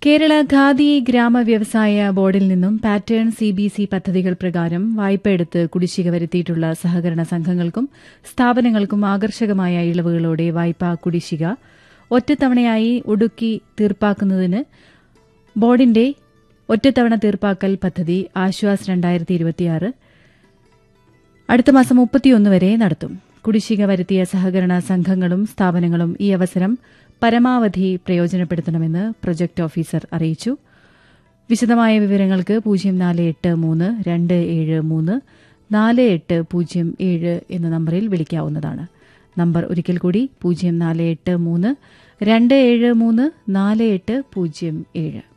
കേരള ഖാദി ഗ്രാമ വ്യവസായ ബോർഡിൽ നിന്നും പാറ്റേൺ സി ബി സി പദ്ധതികൾ പ്രകാരം വായ്പയെടുത്ത് കുടിശ്ശിക വരുത്തിയിട്ടുള്ള സഹകരണ സംഘങ്ങൾക്കും സ്ഥാപനങ്ങൾക്കും ആകർഷകമായ ഇളവുകളോടെ വായ്പാ കുടിശ്ശിക ഒറ്റത്തവണയായി ഒടുക്കി തീർപ്പാക്കുന്നതിന് ബോർഡിന്റെ ഒറ്റത്തവണ തീർപ്പാക്കൽ പദ്ധതി ആശ്വാസ് രണ്ടായിരത്തി ഇരുപത്തിയാറ് അടുത്ത മാസം മുപ്പത്തിയൊന്ന് വരെ നടത്തും കുടിശ്ശിക വരുത്തിയ സഹകരണ സംഘങ്ങളും സ്ഥാപനങ്ങളും ഈ അവസരം പരമാവധി പ്രയോജനപ്പെടുത്തണമെന്ന് പ്രൊജക്ട് ഓഫീസർ അറിയിച്ചു വിശദമായ വിവരങ്ങൾക്ക് പൂജ്യം നാല് എട്ട് മൂന്ന് രണ്ട് ഏഴ് മൂന്ന് നാല് എട്ട് പൂജ്യം ഏഴ് എന്ന നമ്പറിൽ വിളിക്കാവുന്നതാണ് നമ്പർ ഒരിക്കൽ കൂടി പൂജ്യം നാല് എട്ട് മൂന്ന് രണ്ട് ഏഴ് മൂന്ന് നാല് എട്ട് പൂജ്യം ഏഴ്